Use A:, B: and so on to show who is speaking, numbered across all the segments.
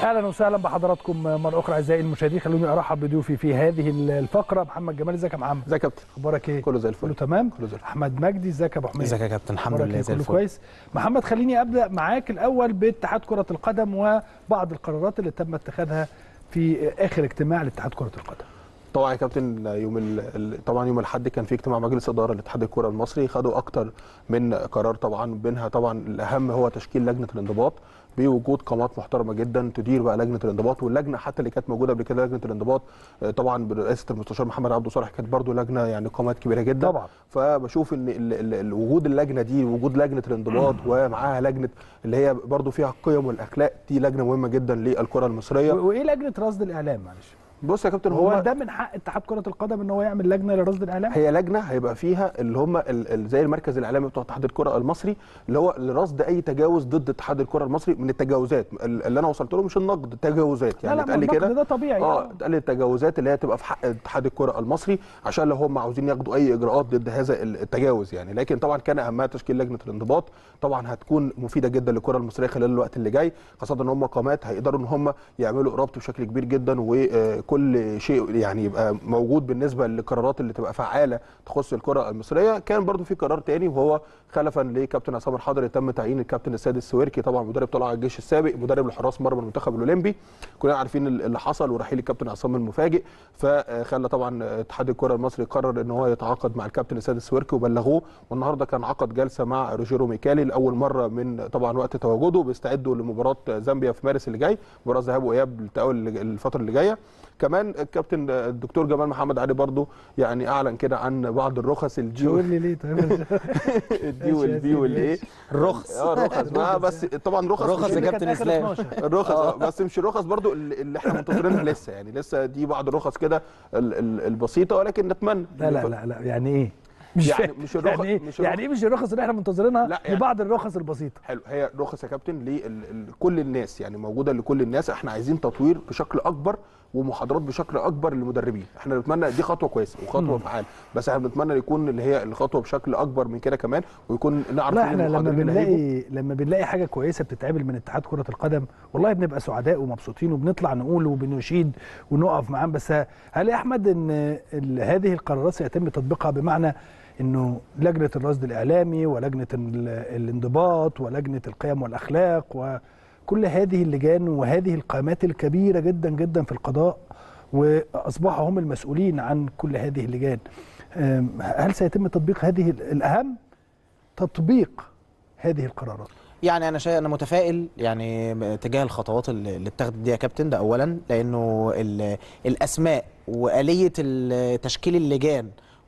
A: اهلا وسهلا بحضراتكم مره اخرى اعزائي المشاهدين خلوني ارحب بضيوفي في هذه الفقره محمد جمال ازيك يا محمد
B: ازيك يا كابتن
A: اخبارك ايه
B: كله زي الفل
A: كله تمام
B: كله زي الفل
A: احمد مجدي ازيك يا ابو حميد
C: ازيك يا كابتن الحمد
A: أخبارك
C: لله
A: إيه؟
C: زي
A: كله
C: الفل
A: كويس محمد خليني ابدا معاك الاول باتحاد كره القدم وبعض القرارات اللي تم اتخاذها في اخر اجتماع لاتحاد كره القدم
B: طبعا يا كابتن يوم ال... ال- طبعا يوم الاحد كان في اجتماع مجلس اداره لاتحاد الكره المصري خدوا اكتر من قرار طبعا بينها طبعا الاهم هو تشكيل لجنه الانضباط بوجود قامات محترمه جدا تدير بقى لجنه الانضباط واللجنه حتى اللي كانت موجوده قبل كده لجنه الانضباط آه، طبعا برئاسه المستشار محمد عبده صالح كانت برضو لجنه يعني قامات كبيره جدا
A: طبعا.
B: فبشوف ان ال- ال- ال- وجود اللجنه دي وجود لجنه الانضباط ومعاها لجنه اللي هي برضو فيها القيم والاخلاق دي لجنه مهمه جدا للكره المصريه
A: و- وايه لجنه رصد الاعلام معلش
B: بص يا كابتن
A: هو
B: هو
A: ده من حق اتحاد كره القدم ان هو يعمل لجنه لرصد الاعلام
B: هي لجنه هيبقى فيها اللي هم ال- ال- زي المركز الاعلامي بتوع اتحاد الكره المصري اللي هو لرصد اي تجاوز ضد اتحاد الكره المصري من التجاوزات ال- اللي انا وصلت له مش النقد تجاوزات
A: لا
B: يعني
A: لا
B: اتقال لي
A: النقد
B: كده
A: ده طبيعي
B: اه اتقال لي التجاوزات اللي هي تبقى في حق اتحاد الكره المصري عشان لو هم عاوزين ياخدوا اي اجراءات ضد هذا ال- التجاوز يعني لكن طبعا كان اهمها تشكيل لجنه الانضباط طبعا هتكون مفيده جدا للكره المصريه خلال الوقت اللي جاي خاصه ان هم قامات هيقدروا ان هم يعملوا ربط بشكل كبير جدا وكل شيء يعني يبقى موجود بالنسبه للقرارات اللي تبقى فعاله تخص الكره المصريه كان برضو في قرار تاني وهو خلفا لكابتن عصام الحضري تم تعيين الكابتن السيد السويركي طبعا مدرب طلائع الجيش السابق مدرب الحراس مرمى المنتخب الاولمبي كلنا عارفين اللي حصل ورحيل الكابتن عصام المفاجئ فخلى طبعا اتحاد الكره المصري قرر ان هو يتعاقد مع الكابتن السيد السويركي وبلغوه والنهارده كان عقد جلسه مع روجيرو ميكالي لاول مره من طبعا وقت تواجده بيستعدوا لمباراه زامبيا في مارس اللي جاي مباراه ذهاب واياب للتاهل الفتره اللي جايه كمان الكابتن الدكتور جمال محمد علي برضو يعني اعلن كده عن بعض الرخص الجي
A: تقول لي ليه طيب
B: الدي والبي والايه
C: الرخص
B: اه رخص ما بس طبعا رخص
C: رخص
B: مش
C: يا
B: اللي
C: كابتن
A: كانت آخر
C: اسلام
A: 12.
B: الرخص آه، بس مش الرخص برضو اللي اللي احنا منتظرينها لسه يعني لسه دي بعض الرخص كده ال- ال- البسيطه ولكن نتمنى
A: لا لا لا لا يعني ايه مش
B: يعني
A: فاهم.
B: مش الرخص-
A: يعني ايه
B: مش
A: يعني ايه مش الرخص اللي احنا منتظرينها
B: لا، يعني-
A: لبعض الرخص البسيطه
B: حلو هي رخص يا كابتن لكل الناس يعني موجوده لكل الناس احنا عايزين تطوير بشكل اكبر ومحاضرات بشكل اكبر للمدربين احنا بنتمنى دي خطوه كويسه وخطوه فعال بس احنا بنتمنى يكون اللي هي الخطوه بشكل اكبر من كده كمان ويكون نعرف
A: لا
B: مين
A: احنا لما
B: المحاضرين اللي هيجوا.
A: بنلاقي لما بنلاقي حاجه كويسه بتتعمل من اتحاد كره القدم والله بنبقى سعداء ومبسوطين وبنطلع نقول وبنشيد ونقف معاهم بس هل يا احمد ان ال- هذه القرارات سيتم تطبيقها بمعنى انه لجنه الرصد الاعلامي ولجنه ال- الانضباط ولجنه القيم والاخلاق وكل هذه اللجان وهذه القامات الكبيره جدا جدا في القضاء واصبحوا هم المسؤولين عن كل هذه اللجان أم، هل سيتم تطبيق هذه ال- الاهم تطبيق هذه القرارات
C: يعني انا شايف انا متفائل يعني تجاه الخطوات اللي اللي اتخذت دي يا كابتن ده اولا لانه ال- الاسماء واليه ال- تشكيل اللجان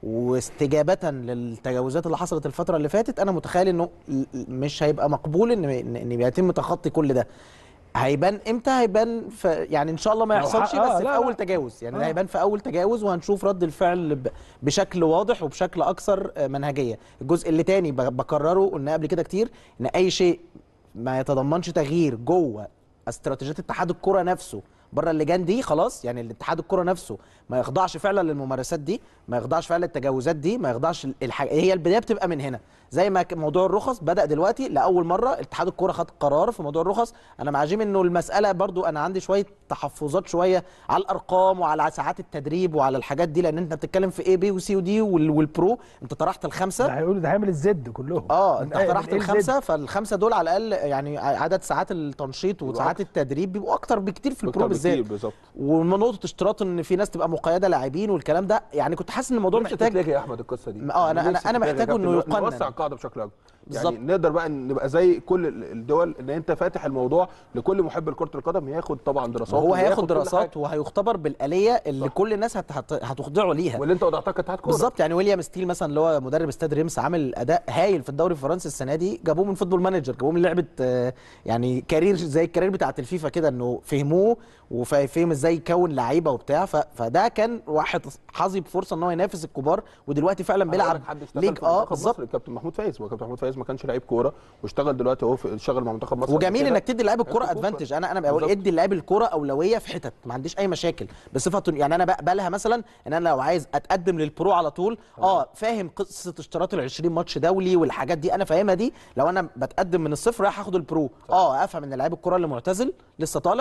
C: واستجابه للتجاوزات اللي حصلت الفتره اللي فاتت انا متخيل انه ل- مش هيبقى مقبول ان ان إن يتم تخطي كل ده هيبان امتى هيبان في يعني ان شاء الله ما
A: لو
C: يحصلش
A: حق- آه،
C: بس
A: لا،
C: في اول
A: لا.
C: تجاوز يعني ده
A: آه.
C: هيبان في اول تجاوز وهنشوف رد الفعل ب- بشكل واضح وبشكل اكثر آه، منهجيه الجزء اللي تاني ب- بكرره قلنا قبل كده كتير ان اي شيء ما يتضمنش تغيير جوه استراتيجيات اتحاد الكره نفسه بره اللجان دي خلاص يعني الاتحاد الكره نفسه ما يخضعش فعلا للممارسات دي ما يخضعش فعلا للتجاوزات دي ما يخضعش الحاجة هي البدايه بتبقى من هنا زي ما ك- موضوع الرخص بدا دلوقتي لاول مره اتحاد الكره خد قرار في موضوع الرخص انا مع جيم انه المساله برضو انا عندي شويه تحفظات شويه على الارقام وعلى ساعات التدريب وعلى الحاجات دي لان انت بتتكلم في اي بي وسي ودي وال- والبرو انت طرحت الخمسه
A: ده هيقولوا ده هيعمل الزد كلهم
C: اه
A: من
C: انت
A: أي- من
C: اقترحت
A: A ل Z.
C: الخمسه فالخمسه دول على الاقل يعني عدد ساعات التنشيط وساعات
B: أكتر.
C: التدريب بيبقوا اكتر بكتير في البرو
B: أكتر بكتير
C: بالذات
B: بالظبط
C: ونقطه اشتراط ان في ناس تبقى مقيده لاعبين والكلام ده يعني كنت حاسس ان الموضوع
B: نفسي
C: محتاج
B: تتلغي يا احمد القصه دي
C: اه، أنا- أنا-
B: نفسي
C: أنا
B: تتلغي يا
C: محتاجه
B: كابتن.
C: إنه يقنن.
B: نوسع القاعده بشكل اكبر يعني
C: بالظبط.
B: نقدر بقى نبقى زي كل ال- الدول ان انت فاتح الموضوع لكل محب لكره القدم ياخد طبعا دراسات
C: هو
B: وياخد
C: هياخد
B: كل
C: دراسات
B: حاجة.
C: وهيختبر بالاليه اللي
B: صح.
C: كل الناس هت- هت- هتخضعه ليها
B: واللي انت وضعتها كانت كوره
C: بالظبط يعني ويليام ستيل مثلا اللي هو مدرب استاد ريمس عامل اداء هايل في الدوري الفرنسي السنه دي جابوه من فوتبول مانجر جابوه من لعبه آه، يعني كارير زي الكارير بتاعت الفيفا كده انه فهموه وفهم ازاي يكون لعيبه وبتاع ف- فده كان واحد حظي بفرصه ان هو ينافس الكبار ودلوقتي فعلا بيلعب
B: حد اشتغل
C: ليج
B: في
C: اه
B: منتخب
C: بالظبط
B: مصر الكابتن محمود فايز وكابتن محمود فايز ما كانش لعيب كوره واشتغل دلوقتي اهو في- اشتغل مع منتخب مصر
C: وجميل
B: قبل كده.
C: انك تدي لعيب الكوره
B: هياخد فرصة.
C: ادفانتج انا انا بقول
B: بالظبط.
C: ادي لعيب الكوره اولويه في حتت ما عنديش اي مشاكل بصفه يعني انا بقبلها مثلا ان انا لو عايز اتقدم للبرو على طول اه فاهم قصه اشتراط ال 20 ماتش دولي والحاجات دي انا فاهمها دي لو انا بتقدم من الصفر رايح اخد البرو اه افهم ان لعيب الكوره اللي معتزل لسه طالع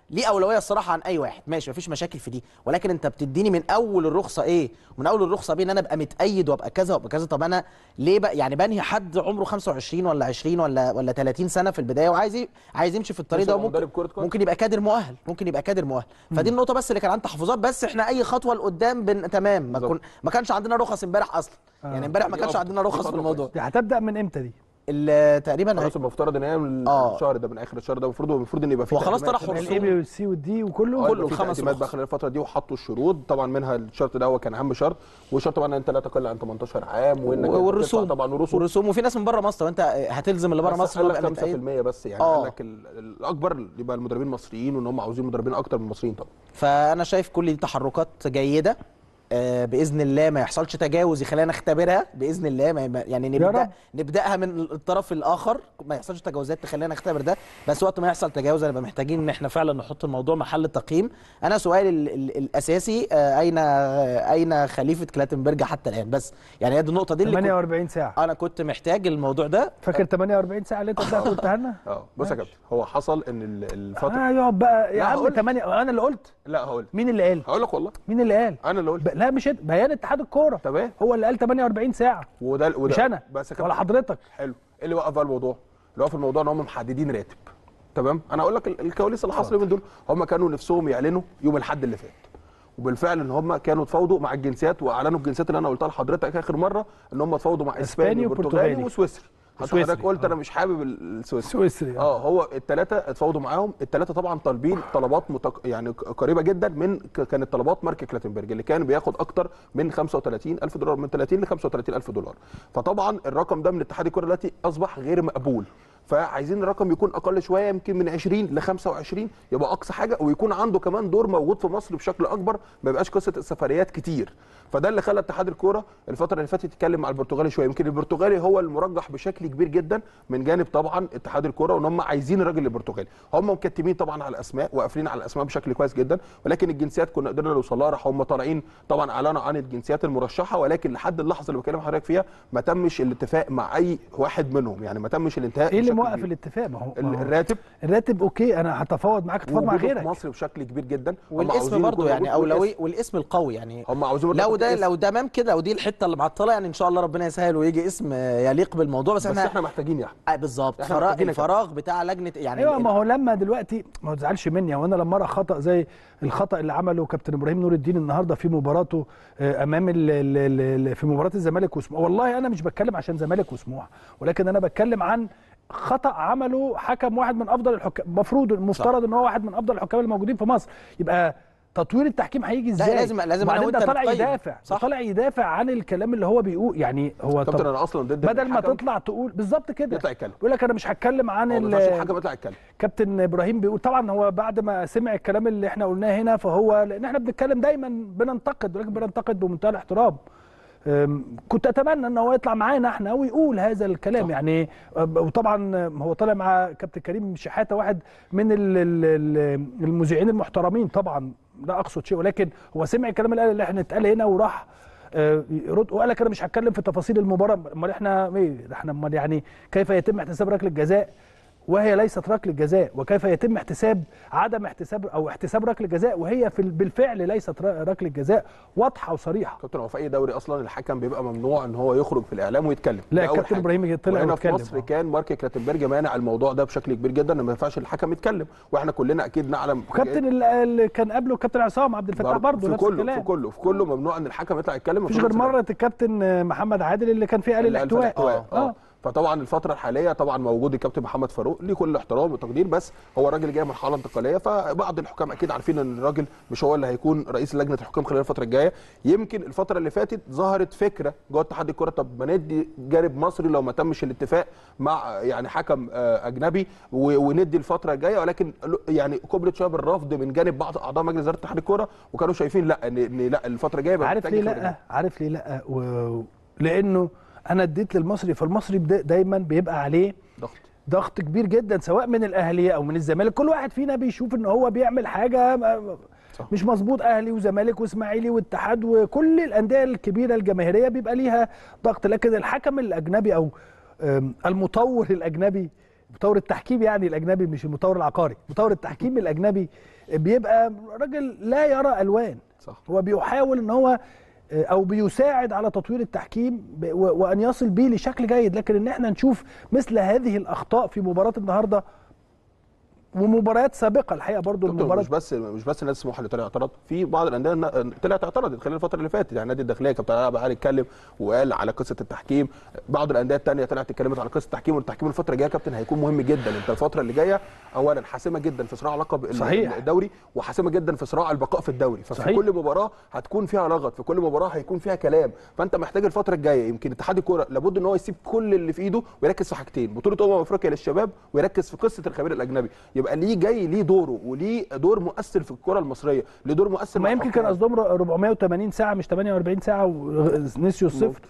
C: ليه اولويه الصراحه عن اي واحد ماشي مفيش مشاكل في دي ولكن انت بتديني من اول الرخصه ايه ومن اول الرخصه بيه ان انا ابقى متأيد وابقى كذا وابقى كذا طب انا ليه بقى يعني بنهي حد عمره 25 ولا 20 ولا ولا 30 سنه في البدايه وعايز ي- عايز يمشي في الطريق ده
B: يبقى
C: وممكن
B: مدرب كرة قدم.
C: ممكن يبقى كادر مؤهل ممكن يبقى كادر مؤهل فدي النقطه بس اللي كان عندي تحفظات بس احنا اي خطوه لقدام بن... تمام ما,
B: بالظبط.
C: كن... ما كانش عندنا رخص امبارح اصلا يعني امبارح ما
B: دي
C: كانش
B: أفضل.
C: عندنا
B: دي
C: رخص في
B: خطوة
C: الموضوع
A: دي هتبدا من امتى دي؟
C: ال- تقريبا
B: خلاص المفترض ان هي من
C: آه.
B: الشهر ده من اخر الشهر ده المفروض المفروض ان يبقى في
C: هو خلاص
B: تقديمات.
C: طرحوا
A: الاي بي والسي والدي وكله
B: آه،
C: كله
B: يبقى في
C: الخمس
B: تقديمات
C: رخص.
B: بقى خلال الفتره دي وحطوا الشروط طبعا منها الشرط ده هو كان اهم شرط والشرط طبعا ان انت لا تقل عن 18 عام وانك
C: والرسوم
B: تدفع طبعا ورسوم
C: والرسوم وفي ناس من بره مصر وانت هتلزم اللي بره
B: بس
C: مصر
B: قال
C: اللي هو
B: لك
C: يبقى متأيد.
B: 5% بس يعني
C: آه.
B: قال لك ال- الاكبر يبقى المدربين المصريين وان هم عاوزين مدربين اكتر من المصريين طبعا
C: فانا شايف كل دي تحركات جيده آه، باذن الله ما يحصلش تجاوز يخلينا نختبرها باذن الله ما ما- يعني نبدا
A: رب.
C: نبداها من الطرف الاخر ما يحصلش تجاوزات تخلينا نختبر ده بس وقت ما يحصل تجاوز هنبقى محتاجين ان احنا فعلا نحط الموضوع محل تقييم انا سؤالي ال- ال- الاساسي آه، اين آه، اين خليفه كلاتنبرج حتى الان بس يعني هي دي النقطه دي اللي كنت
A: 48 ساعه
C: انا كنت محتاج الموضوع ده
A: فاكر 48 ساعه اللي انت طلعت قلتها لنا؟
B: اه بص يا كابتن هو حصل ان ال- الفتره
A: اه يقعد بقى يا
B: لا،
A: عم
B: هقول-
A: 8 انا اللي قلت
B: لا هقول
A: مين اللي قال؟
B: هقول لك والله
A: مين اللي قال؟
B: انا اللي قلت
A: ب... لا مش انت بيان اتحاد الكوره
B: تمام
A: هو اللي قال 48 ساعه
B: وده وده
A: مش انا
B: بس يا
A: ولا
B: كابتن
A: حضرتك
B: حلو ايه اللي وقف بقى الموضوع؟ اللي وقف الموضوع ان هم محددين راتب تمام انا اقول لك ال- الكواليس اللي حصلت من دول هم كانوا نفسهم يعلنوا يوم الاحد اللي فات وبالفعل ان هم كانوا اتفاوضوا مع الجنسيات واعلنوا الجنسيات اللي انا قلتها لحضرتك اخر مره ان هم اتفاوضوا مع
A: إسباني
B: اسباني وبرتغالي
A: وبرتغالي.
B: وسويسري حتى
A: وسويسري،
B: حضرتك قلت
A: آه.
B: انا مش حابب ال- السويسري
A: سويسري
B: اه هو الثلاثه اتفاوضوا معاهم الثلاثه طبعا طالبين طلبات متق... يعني ق- قريبه جدا من ك- كانت طلبات مارك كلاتنبرج اللي كان بياخد اكتر من 35 الف دولار من 30 ل 35 الف دولار فطبعا الرقم ده من اتحاد الكره دلوقتي اصبح غير مقبول فعايزين الرقم يكون اقل شويه يمكن من 20 ل 25 يبقى اقصى حاجه ويكون عنده كمان دور موجود في مصر بشكل اكبر ما يبقاش قصه السفريات كتير فده اللي خلى اتحاد الكوره الفتره اللي فاتت يتكلم مع البرتغالي شويه يمكن البرتغالي هو المرجح بشكل كبير جدا من جانب طبعا اتحاد الكوره وان هم عايزين الراجل البرتغالي هم مكتمين طبعا على الاسماء وقافلين على الاسماء بشكل كويس جدا ولكن الجنسيات كنا قدرنا نوصل لها راح هم طالعين طبعا اعلنوا عن الجنسيات المرشحه ولكن لحد اللحظه اللي بكلم حضرتك فيها ما تمش الاتفاق مع اي واحد منهم يعني ما تمش الانتهاء
A: ايه اللي
B: بشكل
A: موقف
B: كبير.
A: الاتفاق ما هو
B: ال-
A: ما هو
B: الراتب
A: الراتب اوكي انا هتفاوض معاك اتفاوض مع
B: وجوده في
A: غيرك
B: مصر بشكل كبير جدا هم
C: والاسم
B: عاوزين
C: برضه
B: يكون
C: يعني
B: موجود
C: اولويه
B: والاسم.
C: والاسم القوي يعني
B: هم عاوزين
C: لو ده
B: الاسم.
C: لو ده تمام كده ودي الحته اللي معطله يعني ان شاء الله ربنا يسهل ويجي اسم آه، يليق بالموضوع بس,
B: بس
C: احنا
B: احنا محتاجين يا احمد
C: آه بالظبط
B: إحنا
C: فراغ
B: محتاجينك.
C: الفراغ بتاع لجنه يعني
A: ايوه
C: ال-
A: ما هو لما دلوقتي ما تزعلش مني وانا لما ارى خطا زي الخطا اللي عمله كابتن ابراهيم نور الدين النهارده في مباراته آه، امام ال ال ال في مباراه الزمالك وسموحه والله انا مش بتكلم عشان زمالك وسموحه ولكن انا بتكلم عن خطا عمله حكم واحد من افضل الحكام المفروض المفترض ان هو واحد من افضل الحكام الموجودين في مصر يبقى تطوير التحكيم هيجي ازاي
C: لازم- لازم أنا
A: وبعدين ده
C: وأنت
A: طالع
C: نقيم.
A: يدافع ده
C: صح.
A: طالع يدافع عن الكلام اللي هو بيقول يعني هو
B: كابتن
A: طب
B: انا اصلا ضد
A: بدل ما
B: الحكم
A: تطلع تقول بالظبط كده
B: يطلع يتكلم.
A: يقول لك انا مش هتكلم عن
B: هو ما
A: ال-
B: ينفعش الحكم يطلع يتكلم
A: كابتن ابراهيم بيقول طبعا هو بعد ما سمع الكلام اللي احنا قلناه هنا فهو لان احنا بنتكلم دايما بننتقد ولكن بننتقد بمنتهى الاحترام أم، كنت اتمنى ان هو يطلع معانا احنا ويقول هذا الكلام صح. يعني أم، وطبعا هو طالع مع كابتن كريم شحاته واحد من ال- ال- ال- المذيعين المحترمين طبعا لا اقصد شيء ولكن هو سمع الكلام اللي اللي احنا اتقال هنا وراح آه، يرد وقال لك انا مش هتكلم في تفاصيل المباراه امال احنا ايه ده احنا امال يعني كيف يتم احتساب ركله الجزاء وهي ليست ركله جزاء وكيف يتم احتساب عدم احتساب او احتساب ركله جزاء وهي في ال- بالفعل ليست ر- ركله جزاء واضحه وصريحه
B: كابتن هو في اي دوري اصلا الحكم بيبقى ممنوع ان هو يخرج في الاعلام ويتكلم
A: لا،
B: ده أول
A: كابتن
B: حاجة.
A: إبراهيم طلع
B: وهنا
A: واتكلم،
B: في مصر
A: آه.
B: كان مارك كلاتنبرج مانع الموضوع ده بشكل كبير جدا ان ما ينفعش الحكم يتكلم واحنا كلنا اكيد نعلم
A: وكابتن ال- اللي كان قبله كابتن عصام عبد الفتاح برضه
B: في
A: نفس
B: كله
A: الكلام
B: في كله في كله ممنوع ان الحكم يطلع يتكلم
A: مفيش
B: في
A: غير
B: نفس الوقت.
A: مره الكابتن محمد عادل اللي كان فيه قال
B: اللي قال في
A: الاحتواء
B: الاحتواء اه فطبعا الفتره الحاليه طبعا موجود الكابتن محمد فاروق ليه كل الاحترام والتقدير بس هو الراجل جاي مرحله انتقاليه فبعض الحكام اكيد عارفين ان الراجل مش هو اللي هيكون رئيس لجنه الحكام خلال الفتره الجايه يمكن الفتره اللي فاتت ظهرت فكره جوه اتحاد الكره طب ما ندي جانب مصري لو ما تمش الاتفاق مع يعني حكم آه، اجنبي و- وندي الفتره الجايه ولكن يعني كبرت شويه بالرفض من جانب بعض اعضاء مجلس اداره اتحاد الكره وكانوا شايفين لا ان إن لا الفتره الجايه بقى
A: عارف
B: محتاج
A: ليه
B: خبرة
A: لا عارف ليه لا و... لانه انا اديت للمصري فالمصري بدا- دايما بيبقى عليه
B: ضغط
A: ضغط كبير جدا سواء من الاهلي او من الزمالك كل واحد فينا بيشوف ان هو بيعمل حاجه م-
B: صح.
A: مش مظبوط اهلي وزمالك واسماعيلي واتحاد وكل الانديه الكبيره الجماهيريه بيبقى ليها ضغط لكن الحكم الاجنبي او أم، المطور الاجنبي مطور التحكيم يعني الاجنبي مش المطور العقاري مطور التحكيم الاجنبي بيبقى راجل لا يرى الوان
B: صح
A: هو بيحاول ان هو آه، او بيساعد على تطوير التحكيم ب- و- وان يصل به لشكل جيد لكن ان احنا نشوف مثل هذه الاخطاء في مباراه النهارده ومباريات سابقه الحقيقه برضو
B: دكتور
A: المباراه
B: مش بس مش بس الناس سموحه اللي طلع اعترض في بعض الانديه ن- طلعت اعترضت خلال الفتره اللي فاتت يعني النادي الداخليه كابتن علاء بقى اتكلم وقال على قصه التحكيم بعض الانديه الثانيه طلعت اتكلمت على قصه التحكيم والتحكيم الفتره الجايه يا كابتن هيكون مهم جدا انت الفتره اللي جايه اولا حاسمه جدا في صراع لقب ال-
A: صحيح.
B: الدوري وحاسمه جدا في صراع البقاء في الدوري ففي
A: صحيح.
B: كل مباراه هتكون فيها لغط في كل مباراه هيكون فيها كلام فانت محتاج الفتره الجايه يمكن اتحاد الكوره لابد ان هو يسيب كل اللي في ايده ويركز في حاجتين بطوله امم افريقيا للشباب ويركز في قصه الخبير الاجنبي يبقى ليه جاي ليه دوره وليه دور مؤثر في الكره المصريه ليه دور مؤثر
A: ما
B: مع
A: يمكن كان
B: الحكام.
A: قصدهم 480 ساعه مش 48 ساعه ونسيوا الصفر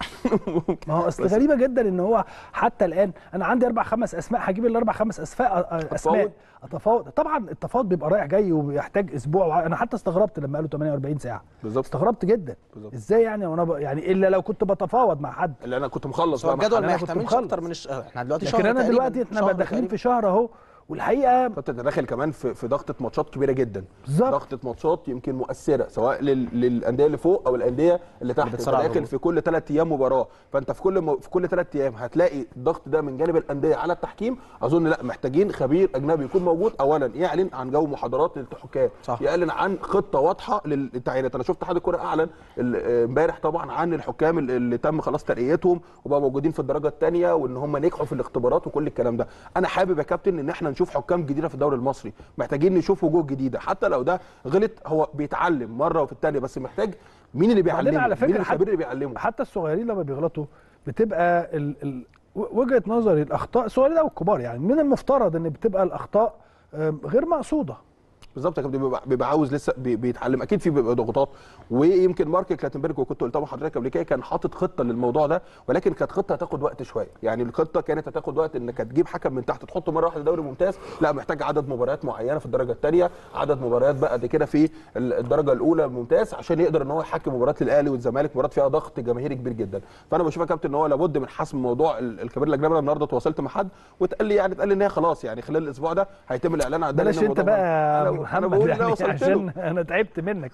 A: ما هو اصل
B: بس-
A: غريبه جدا ان هو حتى الان انا عندي اربع خمس اسماء هجيب الاربع خمس اسماء اسماء اتفاوض طبعا التفاوض بيبقى رايح جاي وبيحتاج اسبوع وع- انا حتى استغربت لما قالوا 48 ساعه
B: بالظبط
A: استغربت جدا
B: بالظبط.
A: ازاي يعني وانا ب... يعني الا لو كنت بتفاوض مع حد
B: اللي انا كنت مخلص
C: هو
B: بقى مع
C: الجدول
B: حد.
C: ما
A: أنا كنت
C: يحتملش
A: مخلص.
C: اكتر من الش... احنا دلوقتي
A: لكن
C: شهر
A: انا
C: تقريباً،
A: دلوقتي احنا
C: شهر
A: داخلين
C: تقريباً.
A: في شهر اهو والحقيقه
B: فانت داخل كمان في في ضغطه ماتشات كبيره جدا
A: بالظبط.
B: ضغطه ماتشات يمكن مؤثره سواء لل... للانديه اللي فوق او الانديه اللي تحت انت
C: بتصارع
B: داخل
C: الهبوط.
B: في كل ثلاث ايام مباراه فانت في كل م... في كل ثلاث ايام هتلاقي الضغط ده من جانب الانديه على التحكيم اظن لا محتاجين خبير اجنبي يكون موجود اولا يعلن عن جو محاضرات للحكام
C: صح.
B: يعلن عن خطه واضحه للتعيينات انا شفت اتحاد الكره اعلن ال- امبارح طبعا عن الحكام اللي- اللي تم خلاص ترقيتهم وبقى موجودين في الدرجه الثانيه وان هم نجحوا في الاختبارات وكل الكلام ده انا حابب يا كابتن ان احنا نشوف حكام جديده في الدوري المصري محتاجين نشوف وجوه جديده حتى لو ده غلط هو بيتعلم مره وفي الثانيه بس محتاج مين اللي
A: وبعدين
B: بيعلمه
A: على
B: مين
A: فكره
B: الخبير اللي بيعلمه
A: حتى الصغيرين لما بيغلطوا بتبقى ال... ال... وجهه نظري الاخطاء الصغيرين او الكبار يعني من المفترض ان بتبقى الاخطاء آم، غير مقصوده
B: بالظبط يا كابتن بيبقى, بيبقى عاوز لسه بي- بيتعلم اكيد في بيبقى ضغوطات ويمكن مارك كلاتنبرج وكنت قلتها لحضرتك قبل كده كان حاطط خطه للموضوع ده ولكن كانت خطه هتاخد وقت شويه يعني الخطه كانت هتاخد وقت انك تجيب حكم من تحت تحطه مره واحده دوري ممتاز لا محتاج عدد مباريات معينه في الدرجه الثانيه عدد مباريات بقى قد كده في ال- الدرجه الاولى ممتاز عشان يقدر ان هو يحكم مباريات للاهلي والزمالك مباريات فيها ضغط جماهيري كبير جدا فانا بشوف يا كابتن ان هو لابد من حسم موضوع ال- الكبير الاجنبي أنا النهارده تواصلت مع حد واتقال لي يعني اتقال لي ان هي خلاص يعني خلال الاسبوع ده هيتم الاعلان عن ده
A: بلاش
B: لأن
A: انت
B: الموضوع
A: بقى
B: أنا-
A: يا
B: أنا
A: محمد
B: بقول إن أنا
A: يعني
B: وصلت له.
A: عشان انا تعبت منك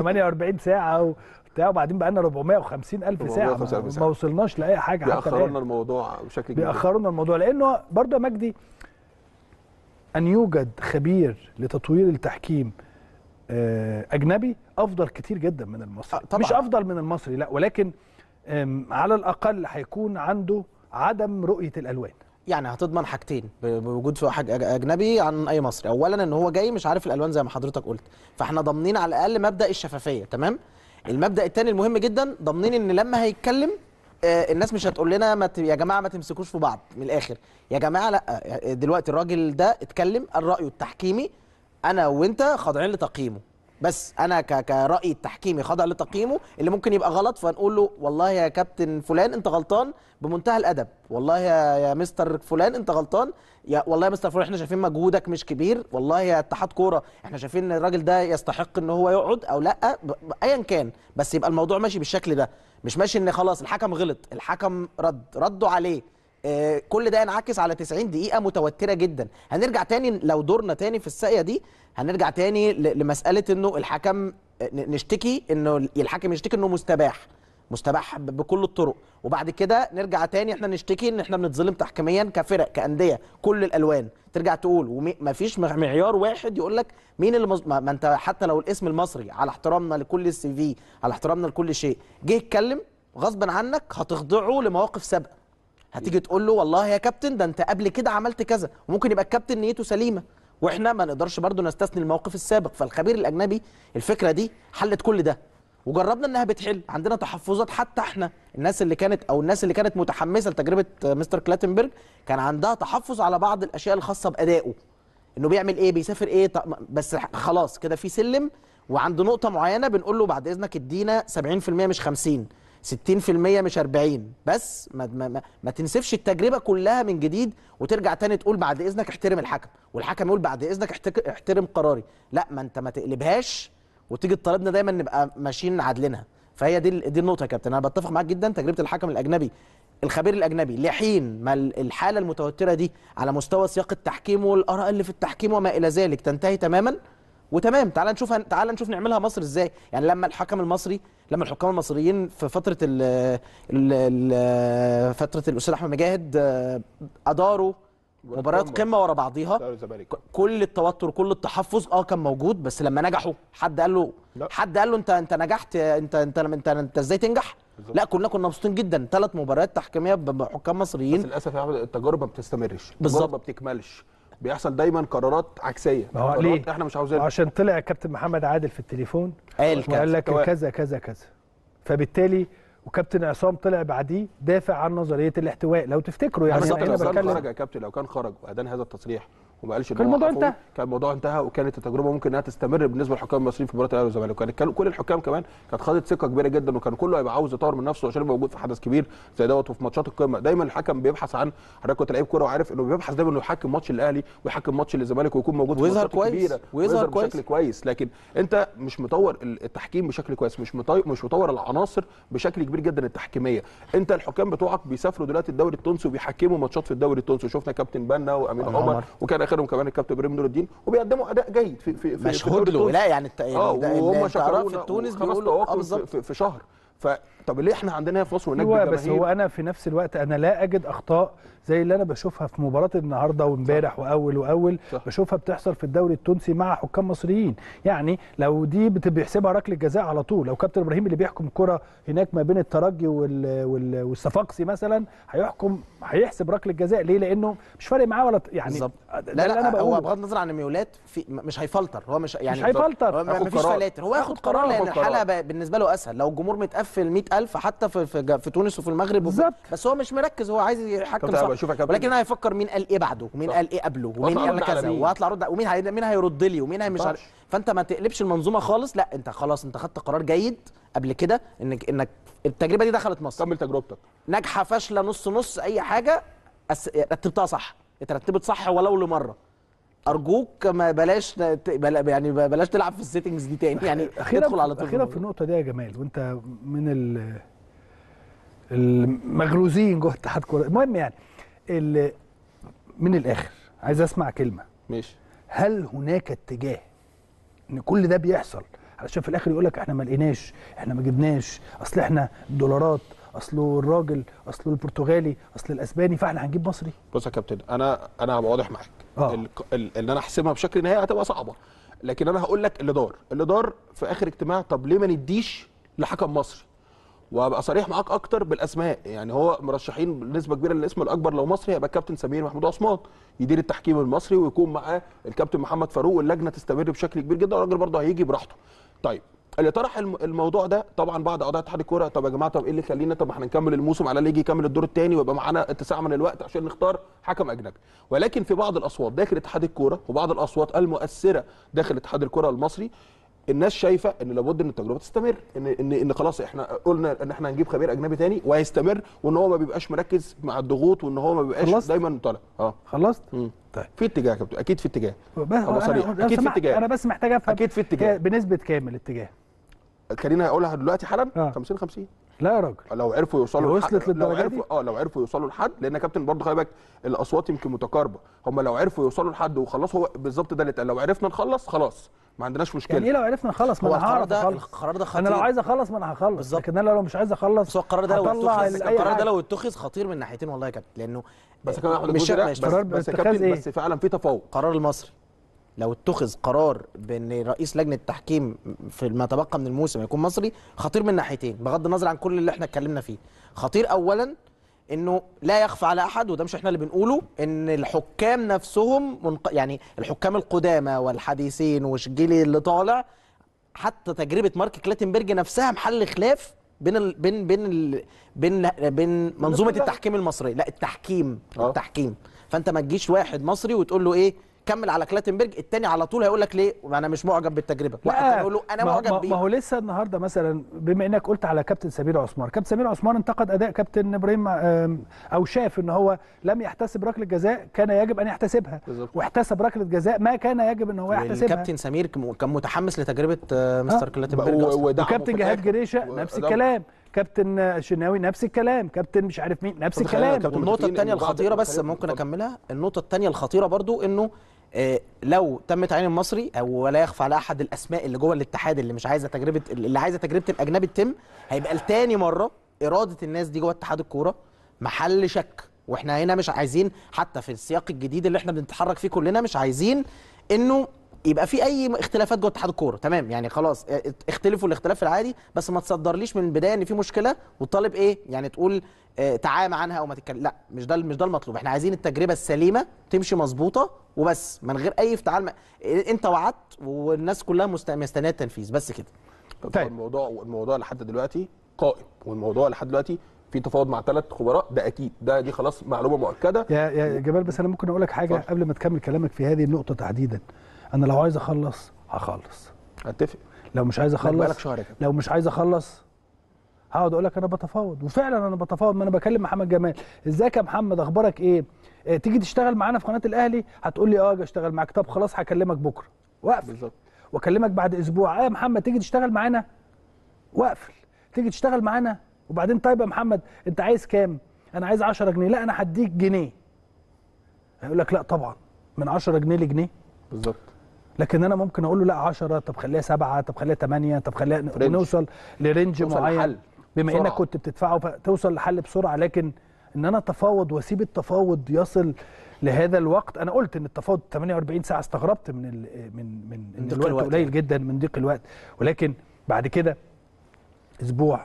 A: 48 ساعه وبتاع وبعدين بقى لنا 450 الف ساعه
B: 450 ألف
A: ما,
B: ساعة.
A: ما وصلناش لاي حاجه حتى
B: بيأخروا لنا
A: الان
B: الموضوع بشكل كبير
A: بيأخرونا الموضوع لانه برضه يا مجدي ان يوجد خبير لتطوير التحكيم آه، اجنبي افضل كتير جدا من المصري
C: آه، طبعاً.
A: مش افضل من المصري لا ولكن آم، على الاقل هيكون عنده عدم رؤيه الالوان
C: يعني هتضمن حاجتين ب- بوجود في حاجة أج- اجنبي عن اي مصري اولا ان هو جاي مش عارف الالوان زي ما حضرتك قلت فاحنا ضامنين على الاقل مبدا الشفافيه تمام المبدا الثاني المهم جدا ضامنين ان لما هيتكلم آه، الناس مش هتقول لنا ما ت... يا جماعه ما تمسكوش في بعض من الاخر يا جماعه لا دلوقتي الراجل ده اتكلم قال رايه التحكيمي انا وانت خاضعين لتقييمه بس انا ك... كرايي التحكيمي خاضع لتقييمه اللي ممكن يبقى غلط فنقول له والله يا كابتن فلان انت غلطان بمنتهى الادب والله يا يا مستر فلان انت غلطان يا والله يا مستر فلان احنا شايفين مجهودك مش كبير والله يا اتحاد كوره احنا شايفين ان الراجل ده يستحق ان هو يقعد او لا ب... ب... ايا كان بس يبقى الموضوع ماشي بالشكل ده مش ماشي ان خلاص الحكم غلط الحكم رد ردوا عليه آه، كل ده ينعكس على 90 دقيقة متوترة جدا هنرجع تاني لو دورنا تاني في الساقية دي هنرجع تاني ل- لمسألة انه الحكم آه، ن- نشتكي انه الحكم يشتكي انه مستباح مستباح ب- بكل الطرق وبعد كده نرجع تاني احنا نشتكي ان احنا بنتظلم تحكيميا كفرق كأندية كل الالوان ترجع تقول ومفيش معيار واحد يقول لك مين اللي مز... ما ما انت حتى لو الاسم المصري على احترامنا لكل السي في على احترامنا لكل شيء جه يتكلم غصبا عنك هتخضعه لمواقف سابقه هتيجي تقول له والله يا كابتن ده انت قبل كده عملت كذا وممكن يبقى الكابتن نيته سليمه واحنا ما نقدرش برضو نستثني الموقف السابق فالخبير الاجنبي الفكره دي حلت كل ده وجربنا انها بتحل عندنا تحفظات حتى احنا الناس اللي كانت او الناس اللي كانت متحمسه لتجربه مستر كلاتنبرج كان عندها تحفظ على بعض الاشياء الخاصه بادائه انه بيعمل ايه بيسافر ايه طب بس خلاص كده في سلم وعند نقطه معينه بنقول له بعد اذنك ادينا 70% مش 50 60% مش 40 بس ما, ما, ما, ما تنسفش التجربه كلها من جديد وترجع تاني تقول بعد اذنك احترم الحكم والحكم يقول بعد اذنك احتك- احترم قراري لا ما انت ما تقلبهاش وتيجي تطالبنا دايما نبقى ماشيين عادلينها فهي دي ال- دي النقطه يا كابتن انا بتفق معاك جدا تجربه الحكم الاجنبي الخبير الاجنبي لحين ما ال- الحاله المتوتره دي على مستوى سياق التحكيم والاراء اللي في التحكيم وما الى ذلك تنتهي تماما وتمام تعال نشوف تعال نشوف نعملها مصر ازاي يعني لما الحكم المصري لما الحكام المصريين في فتره ال ال ال فتره الاستاذ احمد مجاهد آه، اداروا مباريات
B: قمة.
C: قمه ورا بعضيها
B: دوري الزمالك
C: ك- كل التوتر كل التحفظ اه كان موجود بس لما نجحوا حد قال له
B: لا.
C: حد قال له انت انت نجحت انت انت انت, انت ازاي تنجح
B: بالظبط.
C: لا كلنا كنا مبسوطين جدا ثلاث مباريات تحكيميه ب- بحكام
B: بس
C: مصريين
B: للاسف يا احمد التجارب ما بتستمرش
C: بالظبط.
B: التجارب ما بتكملش بيحصل دايما قرارات عكسيه
A: ما هو
B: قرارات
A: ليه؟
B: احنا مش عاوزينها
A: عشان طلع كابتن محمد عادل في التليفون
C: قال كده
A: وقال لك
B: سواء.
A: كذا كذا كذا فبالتالي وكابتن عصام طلع بعديه دافع عن نظريه الاحتواء لو تفتكروا يعني
B: بالظبط
A: انا
B: لو
A: هنا
B: كان خرج
A: بتكلم
B: يا كابتن لو كان خرج وادان هذا التصريح وما قالش إن
A: كان
B: هو
A: الموضوع
B: عفوي،
A: انتهى.
B: كان الموضوع انتهى وكانت التجربه ممكن انها تستمر بالنسبه للحكام المصريين في مباراه الاهلي والزمالك وكان كل- كل الحكام كمان كانت خدت ثقه كبيره جدا وكان كله هيبقى عاوز يطور من نفسه عشان يبقى موجود في حدث كبير زي دوت وفي ماتشات القمه دايما الحكم بيبحث عن حضرتك كنت لعيب كوره وعارف انه بيبحث دايما انه يحكم ماتش الاهلي ويحكم ماتش الزمالك ويكون موجود في
C: ويظهر
B: الماتشات
C: كويس،
B: الكبيره
C: ويظهر كويس.
B: بشكل كويس لكن انت مش مطور ال- التحكيم بشكل كويس مش مطور مش مطور العناصر بشكل كبير جدا التحكيميه انت الحكام بتوعك بيسافروا دلوقتي الدوري التونسي وبيحكموا ماتشات في الدوري التونسي وشفنا كابتن بنا وامين
C: أمين
B: عمر
C: عمر.
B: وكان اخرهم كمان الكابتن ابراهيم نور الدين وبيقدموا اداء جيد في في في
C: مشهود
B: الدوري
C: له
B: التونسي.
C: لا يعني الت...
B: اه
C: يعني ده-
B: وهم
C: الانتقادات
B: شكرونا
C: في تونس
B: وخمس
C: بيقولوا اه
B: تواقف في,
C: بالظبط
B: في, في شهر ف طب ليه احنا عندنا هنا في مصر وهناك
A: ايوه بس
B: بالجماهير؟
A: هو انا في نفس الوقت انا لا اجد اخطاء زي اللي انا بشوفها في مباراه النهارده وامبارح واول واول
B: صح.
A: بشوفها بتحصل في الدوري التونسي مع حكام مصريين يعني لو دي بت- بيحسبها ركله جزاء على طول لو كابتن ابراهيم اللي بيحكم كره هناك ما بين الترجي وال... وال... والصفاقسي مثلا هيحكم هيحسب ركله جزاء ليه لانه مش فارق معاه ولا يعني
C: بالظبط
A: ده
C: لا
A: اللي
C: لا
A: انا
C: هو
A: بقوله
C: بغض النظر عن الميولات في م- مش هيفلتر هو مش يعني
A: مش هيفلتر.
C: هو ما
B: هياخد
C: فيش
B: قرار.
C: فلاتر هو ياخد
B: هياخد
C: قرار
B: قرار،
C: لان
B: هياخد قرار.
C: الحاله بقى بالنسبه له اسهل لو الجمهور متقفل 100000 حتى في في, جا- في تونس وفي المغرب وفي-
A: بالظبط.
C: بس هو مش مركز هو عايز يحكم
B: كابتن،
C: صح
B: بشوف يا كابتن.
C: ولكن هيفكر مين قال ايه بعده ومين
B: صح.
C: قال ايه قبله ومين
B: وهطلع
C: قال
B: أرد على
C: كذا
B: مين.
C: وهطلع ارد ومين هي... مين هيرد لي ومين هي مش
B: ينفعش.
C: عارف فانت ما تقلبش المنظومه خالص لا انت خلاص انت خدت قرار جيد قبل كده انك انك التجربه دي دخلت مصر
B: كمل تجربتك
C: ناجحه فاشله نص نص اي حاجه أس... رتبتها صح اترتبت صح ولو لمره ارجوك ما بلاش ت- بلا يعني بلاش تلعب في السيتنجز دي تاني يعني
A: اخيرا
C: ادخل على طول
A: اخيرا في النقطه دي يا جمال وانت من ال المغروزين جوه اتحاد كوره المهم يعني ال- من الاخر عايز اسمع كلمه
B: ماشي
A: هل هناك اتجاه ان كل ده بيحصل علشان في الاخر يقول لك احنا ما لقيناش احنا ما جبناش اصل احنا دولارات اصله الراجل اصله البرتغالي اصل الاسباني فاحنا هنجيب مصري
B: بص يا كابتن انا انا هبقى واضح معاك
A: آه.
B: ال- ال- ان انا احسمها بشكل نهائي هتبقى صعبه لكن انا هقول لك اللي دار اللي دار في اخر اجتماع طب ليه ما نديش لحكم مصري وابقى صريح معاك اكتر بالاسماء يعني هو مرشحين بنسبه كبيره للاسم الاكبر لو مصري هيبقى الكابتن سمير محمود عثمان يدير التحكيم المصري ويكون معاه الكابتن محمد فاروق واللجنه تستمر بشكل كبير جدا والراجل برضه هيجي براحته طيب اللي طرح الم- الموضوع ده طبعا بعد قضاء اتحاد الكوره طب يا جماعه طب ايه اللي يخلينا طب ما احنا نكمل الموسم على اللي يجي يكمل الدور الثاني ويبقى معانا اتساع من الوقت عشان نختار حكم اجنبي ولكن في بعض الاصوات داخل اتحاد الكوره وبعض الاصوات المؤثره داخل اتحاد الكوره المصري الناس شايفه ان لابد ان التجربه تستمر ان ان ان خلاص احنا قلنا ان احنا هنجيب خبير اجنبي تاني وهيستمر وان هو ما بيبقاش مركز مع الضغوط وان هو ما بيبقاش
A: خلصت؟
B: دايما طالع اه
A: خلصت
B: مم.
A: طيب
B: في اتجاه يا كابتن اكيد في اتجاه
A: بس
B: أبقى صريح.
A: أنا
B: أكيد في
A: سمعت-
B: اتجاه.
A: انا بس محتاج افهم
B: أكيد في اتجاه.
A: هي بنسبه كام الاتجاه
B: خلينا اقولها دلوقتي حالا
A: آه.
B: 50 50
A: لا يا راجل
B: لو عرفوا يوصلوا
A: هي
B: لحد-
A: وصلت
B: لو
A: للدرجة
B: عرفوا
A: دي؟
B: اه لو عرفوا يوصلوا لحد لان يا كابتن برضه خلي بالك الاصوات يمكن متقاربه هم لو عرفوا يوصلوا لحد وخلاص هو بالظبط ده اللي اتقال لو عرفنا نخلص خلاص ما عندناش مشكله
A: يعني ايه لو عرفنا نخلص ما
C: هو
A: انا
C: القرار
A: هعرف
C: ده
A: اخلص
C: القرار ده
A: انا لو
C: خطير.
A: عايز اخلص ما انا هخلص
C: بالظبط.
A: لكن انا لو مش عايز اخلص
C: بس هو القرار ده لو
A: هطلع
C: اتخذ
A: ال- أي
C: القرار ده
A: حاجة.
C: لو اتخذ خطير من ناحيتين والله يا كابتن لانه
B: بس كمان احمد
C: مش
B: الجزء ده
C: مش
B: بس,
A: قرار
B: بس يا
A: باتخاذ
B: كابتن
A: إيه؟
B: بس فعلا في تفوق
C: قرار المصري لو اتخذ قرار بان رئيس لجنه التحكيم في ما تبقى من الموسم يكون مصري خطير من ناحيتين بغض النظر عن كل اللي احنا اتكلمنا فيه خطير اولا انه لا يخفى على احد وده مش احنا اللي بنقوله ان الحكام نفسهم منق... يعني الحكام القدامى والحديثين والجيل اللي طالع حتى تجربه مارك كلاتنبرج نفسها محل خلاف بين ال... بين بين ال... بين بين منظومه
B: كلها.
C: التحكيم المصريه لا التحكيم
B: آه.
C: التحكيم فانت ما تجيش واحد مصري وتقول له ايه كمل على كلاتنبرج التاني على طول هيقول لك ليه انا مش معجب بالتجربه واحد تاني يقول له انا
A: ما هو-
C: معجب
A: ما-
C: بيه
A: ما هو لسه النهارده مثلا بما انك قلت على كابتن سمير عثمان كابتن سمير عثمان انتقد اداء كابتن ابراهيم آم، او شاف ان هو لم يحتسب ركله جزاء كان يجب ان يحتسبها
B: بالظبط.
A: واحتسب ركله جزاء ما كان يجب ان هو يحتسبها
C: الكابتن سمير كم- كان متحمس لتجربه آه، مستر
A: آه.
C: كلاتنبرج
B: و-
C: أصلاً.
B: ودعمه
A: وكابتن
B: في
A: جهاد
B: الآخر.
A: جريشه
B: و-
A: نفس
B: ده-
A: الكلام كابتن شناوي نفس الكلام كابتن مش عارف مين نفس
B: طب خلينا
A: الكلام
B: كابتن
C: والنقطة
B: متفقين
C: الثانية
B: إن بعض
C: الخطيرة بس
B: خلينا-
C: ممكن
B: اتفضل.
C: أكملها النقطة الثانية الخطيرة برضو إنه آه، لو تم تعيين المصري او ولا يخفى على احد الاسماء اللي جوه الاتحاد اللي مش عايزه تجربه اللي عايزه تجربه الاجنبي تتم هيبقى لتاني مره اراده الناس دي جوه اتحاد الكوره محل شك واحنا هنا مش عايزين حتى في السياق الجديد اللي احنا بنتحرك فيه كلنا مش عايزين انه يبقى في اي اختلافات جوه اتحاد الكوره تمام يعني خلاص اه، اختلفوا الاختلاف العادي بس ما تصدرليش من البدايه ان في مشكله والطالب ايه يعني تقول اه، تعامى عنها او ما تتكلم لا مش ده مش ده المطلوب احنا عايزين التجربه السليمه تمشي مظبوطه وبس من غير اي افتعال ما... انت وعدت والناس كلها مست- مستنيه التنفيذ بس كده
B: طيب
A: طيب.
B: الموضوع الموضوع لحد دلوقتي قائم والموضوع لحد دلوقتي في تفاوض مع ثلاث خبراء ده اكيد ده دي خلاص معلومه مؤكده
A: يا يا جمال بس انا ممكن اقول لك حاجه
B: اتفضل.
A: قبل ما تكمل كلامك في هذه النقطه تحديدا انا لو عايز اخلص هخلص
B: اتفق
A: لو مش عايز
B: بقالك
A: اخلص
B: شهر يا كابتن.
A: لو مش عايز اخلص هقعد اقول لك انا بتفاوض وفعلا انا بتفاوض ما انا بكلم محمد جمال ازيك يا محمد اخبارك ايه اه تيجي تشتغل معانا في قناه الاهلي هتقول لي اه اجي اشتغل معاك طب خلاص هكلمك بكره واقفل
B: بالظبط
A: واكلمك بعد اسبوع اه يا محمد تيجي تشتغل معانا واقفل تيجي تشتغل معانا وبعدين طيب يا محمد انت عايز كام انا عايز 10 جنيه لا انا هديك جنيه هيقول لك لا طبعا من 10 جنيه لجنيه
B: بالظبط
A: لكن انا ممكن اقول له لا 10 طب خليها 7 طب خليها 8 طب خليها
B: رينج.
A: نوصل لرينج
B: نوصل
A: معين
B: لحل
A: بما
B: بسرعة.
A: انك كنت بتدفعه فتوصل لحل بسرعه لكن ان انا اتفاوض واسيب التفاوض يصل لهذا الوقت انا قلت ان التفاوض 48 ساعه استغربت من ال من من ان
C: ضيق
A: الوقت
C: الوقت
A: قليل
C: يعني.
A: جدا من ضيق الوقت ولكن بعد كده اسبوع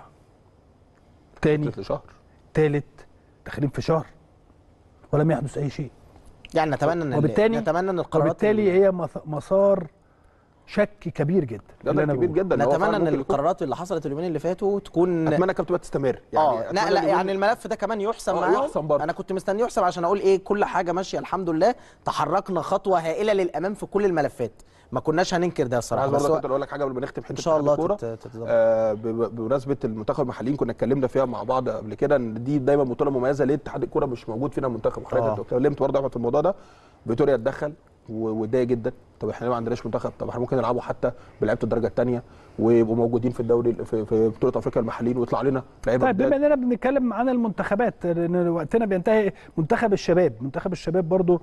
A: تاني
B: وصلت لشهر
A: تالت داخلين في شهر ولم يحدث اي شيء
C: يعني نتمنى ان
A: وبالتالي
C: نتمنى ان القرارات
A: وبالتالي هي مث- مسار شك كبير جدا
B: ده,
A: اللي
B: ده
A: أنا
B: كبير
A: بقوله.
B: جدا هو فعلاً
C: نتمنى ان
B: ممكن يكون-
C: القرارات اللي حصلت اليومين اللي فاتوا تكون
B: اتمنى كابتن بقى تستمر يعني
C: اه
B: أتمنى
C: لا لا
B: اليومين-
C: يعني الملف ده كمان يحسم
B: آه،
C: معاهم
B: يحسم برضه.
C: انا كنت مستني يحسم عشان اقول ايه كل حاجه ماشيه الحمد لله تحركنا خطوه هائله للامام في كل الملفات ما كناش هننكر ده
B: انا
C: الصراحه
B: عايز
C: بس
B: برضه
C: هو
B: كنت اقول لك حاجه قبل ما نختم حته
C: ان شاء
B: اتحاد
C: الله
B: الكورة.
C: تت- تتظبط
B: آه، ب- بمناسبه المنتخب المحليين كنا اتكلمنا فيها مع بعض قبل كده ان دي دايما بطوله مميزه ليه اتحاد الكوره مش موجود فينا المنتخب
C: آه.
B: حضرتك اتكلمت برضه أحمد في الموضوع ده فيتوريا اتدخل و- واتضايق جدا طب احنا ليه ما عندناش منتخب طب احنا ممكن نلعبوا حتى بلعيبه الدرجه الثانيه ويبقوا موجودين في الدوري في, في بطوله افريقيا المحليين ويطلع لنا لعيبه
A: طيب
B: جداد.
A: بما اننا بنتكلم عن المنتخبات لان وقتنا بينتهي منتخب الشباب منتخب الشباب برضو